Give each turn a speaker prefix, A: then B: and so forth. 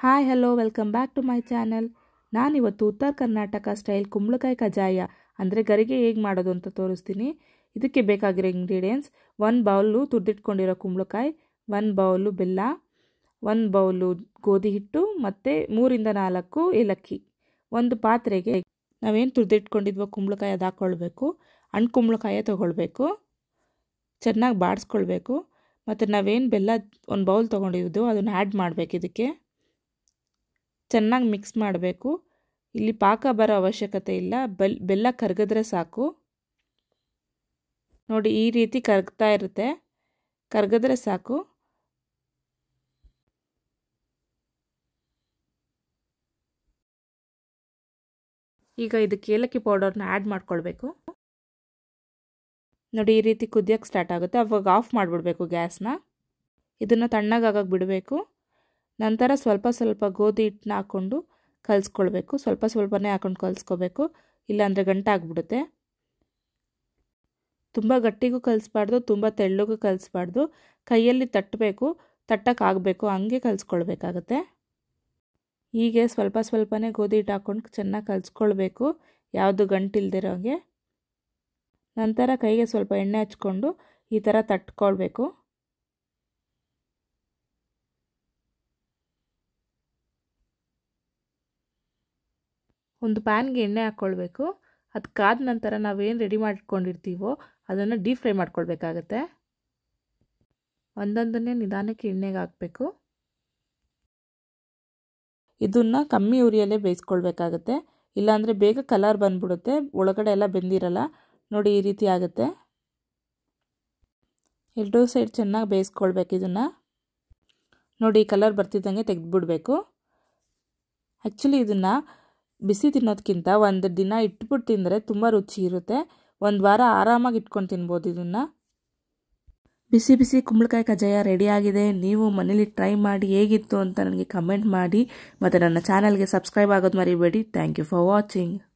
A: hi hello welcome back to my channel ನಾನಿವತ್ತು Uttara Karnataka style ಕುಂಬಳಕಾಯಿ ಕಜಾಯ ಅಂದರೆ ಗರಿಗೆ ಹೇಗೆ ಮಾಡೋದು ಅಂತ ತೋರಿಸ್ತೀನಿ ಇದಕ್ಕೆ ಬೇಕಾಗಿರೋ ಇಂಗ್ರೀಡಿಯೆಂಟ್ಸ್ ಒಂದು ಬೌಲು ತುರಿದಿಟ್ಕೊಂಡಿರೋ ಕುಂಬಳಕಾಯಿ ಒಂದು ಬೌಲು ಬೆಲ್ಲ ಒಂದು ಬೌಲು ಗೋಧಿ ಹಿಟ್ಟು ಮತ್ತು ಮೂರಿಂದ ನಾಲ್ಕು ಏಲಕ್ಕಿ ಒಂದು ಪಾತ್ರೆಗೆ ನಾವೇನು ತುರಿದಿಟ್ಕೊಂಡಿದ್ವೋ ಕುಂಬಳಕಾಯಿ ಅದು ಹಾಕ್ಕೊಳ್ಬೇಕು ಹಣ್ಣು ಕುಂಬಳಕಾಯೇ ತೊಗೊಳ್ಬೇಕು ಚೆನ್ನಾಗಿ ಬಾಡಿಸ್ಕೊಳ್ಬೇಕು ಮತ್ತು ನಾವೇನು ಬೆಲ್ಲ ಒಂದು ಬೌಲ್ ತೊಗೊಂಡಿದ್ದು ಅದನ್ನು ಆ್ಯಡ್ ಮಾಡಬೇಕು ಇದಕ್ಕೆ ಚೆನ್ನಾಗಿ ಮಿಕ್ಸ್ ಮಾಡಬೇಕು ಇಲ್ಲಿ ಪಾಕ ಬರೋ ಅವಶ್ಯಕತೆ ಇಲ್ಲ ಬೆಲ್ ಬೆಲ್ಲ ಕರಗಿದ್ರೆ ಸಾಕು ನೋಡಿ ಈ ರೀತಿ ಕರಗ್ತಾ ಇರುತ್ತೆ ಕರಗಿದ್ರೆ ಸಾಕು ಈಗ ಇದಕ್ಕೆ ಏಲಕ್ಕಿ ಪೌಡರ್ನ ಆ್ಯಡ್ ಮಾಡ್ಕೊಳ್ಬೇಕು ನೋಡಿ ಈ ರೀತಿ ಕುದಿಯೋಕ್ಕೆ ಸ್ಟಾರ್ಟ್ ಆಗುತ್ತೆ ಅವಾಗ ಆಫ್ ಮಾಡಿಬಿಡ್ಬೇಕು ಗ್ಯಾಸ್ನ ಇದನ್ನು ತಣ್ಣಗಾಗಕ್ಕೆ ಬಿಡಬೇಕು ನಂತರ ಸ್ವಲ್ಪ ಸ್ವಲ್ಪ ಗೋಧಿ ಹಿಟ್ಟನ್ನ ಹಾಕ್ಕೊಂಡು ಕಲಿಸ್ಕೊಳ್ಬೇಕು ಸ್ವಲ್ಪ ಸ್ವಲ್ಪನೇ ಹಾಕೊಂಡು ಕಲಿಸ್ಕೋಬೇಕು ಇಲ್ಲಾಂದರೆ ಗಂಟಾಗ್ಬಿಡುತ್ತೆ ತುಂಬ ಗಟ್ಟಿಗೂ ಕಲಿಸ್ಬಾರ್ದು ತುಂಬ ತೆಳ್ಳಗೂ ಕಲಿಸ್ಬಾರ್ದು ಕೈಯಲ್ಲಿ ತಟ್ಟಬೇಕು ತಟ್ಟಕ್ಕಾಗಬೇಕು ಹಂಗೆ ಕಲಿಸ್ಕೊಳ್ಬೇಕಾಗತ್ತೆ ಹೀಗೆ ಸ್ವಲ್ಪ ಸ್ವಲ್ಪನೇ ಗೋಧಿ ಹಿಟ್ಟು ಹಾಕ್ಕೊಂಡು ಚೆನ್ನಾಗಿ ಕಲಿಸ್ಕೊಳ್ಬೇಕು ಯಾವುದು ಗಂಟಿಲ್ದಿರೋಂಗೆ ನಂತರ ಕೈಗೆ ಸ್ವಲ್ಪ ಎಣ್ಣೆ ಹಚ್ಕೊಂಡು ಈ ಥರ ತಟ್ಕೊಳ್ಬೇಕು ಒಂದು ಪ್ಯಾನ್ಗೆ ಎಣ್ಣೆ ಹಾಕ್ಕೊಳ್ಬೇಕು ಅದು ಕಾದ ನಂತರ ನಾವೇನು ರೆಡಿ ಮಾಡ್ಕೊಂಡಿರ್ತೀವೋ ಅದನ್ನು ಡೀಪ್ ಫ್ರೈ ಮಾಡ್ಕೊಳ್ಬೇಕಾಗತ್ತೆ ಒಂದೊಂದನ್ನೇ ನಿಧಾನಕ್ಕೆ ಎಣ್ಣೆಗೆ ಹಾಕಬೇಕು ಇದನ್ನು ಕಮ್ಮಿ ಉರಿಯಲ್ಲೇ ಬೇಯಿಸ್ಕೊಳ್ಬೇಕಾಗತ್ತೆ ಇಲ್ಲಾಂದರೆ ಬೇಗ ಕಲರ್ ಬಂದ್ಬಿಡುತ್ತೆ ಒಳಗಡೆ ಎಲ್ಲ ಬೆಂದಿರಲ್ಲ ನೋಡಿ ಈ ರೀತಿ ಆಗುತ್ತೆ ಎರಡೂ ಸೈಡ್ ಚೆನ್ನಾಗಿ ಬೇಯಿಸ್ಕೊಳ್ಬೇಕು ಇದನ್ನು ನೋಡಿ ಕಲರ್ ಬರ್ತಿದ್ದಂಗೆ ತೆಗೆದುಬಿಡ್ಬೇಕು ಆ್ಯಕ್ಚುಲಿ ಇದನ್ನು ಬಿಸಿ ತಿನ್ನೋದಕ್ಕಿಂತ ಒಂದು ದಿನ ಇಟ್ಬಿಟ್ಟು ತಿಂದರೆ ತುಂಬ ರುಚಿ ಇರುತ್ತೆ ಒಂದು ವಾರ ಆರಾಮಾಗಿ ಇಟ್ಕೊಂಡು ತಿನ್ಬೋದು ಇದನ್ನು ಬಿಸಿ ಬಿಸಿ ಕುಂಬಳಕಾಯಿ ಕಜ್ಜಾಯ ರೆಡಿಯಾಗಿದೆ ನೀವು ಮನೇಲಿ ಟ್ರೈ ಮಾಡಿ ಹೇಗಿತ್ತು ಅಂತ ನನಗೆ ಕಮೆಂಟ್ ಮಾಡಿ ಮತ್ತು ನನ್ನ ಚಾನಲ್ಗೆ ಸಬ್ಸ್ಕ್ರೈಬ್ ಆಗೋದು ಮರಿಬೇಡಿ ಥ್ಯಾಂಕ್ ಯು ಫಾರ್ ವಾಚಿಂಗ್